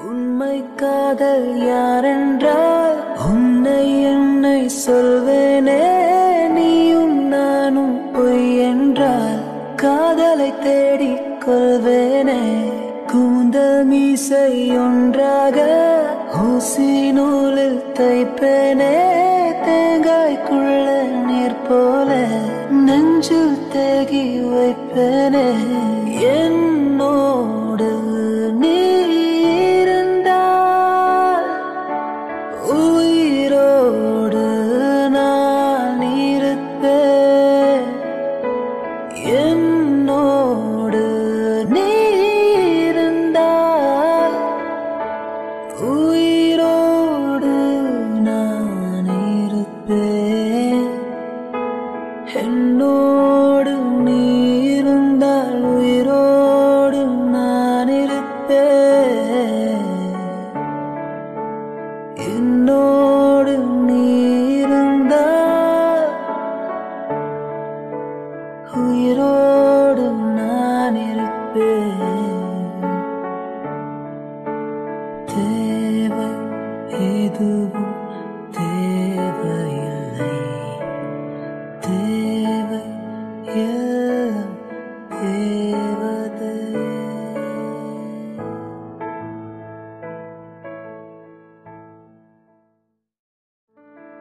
உண்மை காதல் யாரென்றால் உன்னை என்னை சொல்வேனே நீயும் நானும் பொய் என்றால் காதலை தேடிக் கொள்வேனே கூந்தல் மீசை ஒன்றாக ஊசி நூலில் தைப்பேனே தேங்காய்க்குள்ள நீர் போல நெஞ்சில் தேகி வைப்பேனே என்னோடு நீ இருந்தால் உயிரோடு நான் இருப்பேன் என்னோடு நீ இருந்தால் உயிரோடு நான் இருப்பேன் என்னோடு நீ இருந்தால் உயிரோடு நான் இருப்பேன் என்னோடு நீ இருந்தால் உயிரோடு நான் இருப்பேன் தேவை எதுவும் தேவையில்லை தேவை எல்லாம் தேவை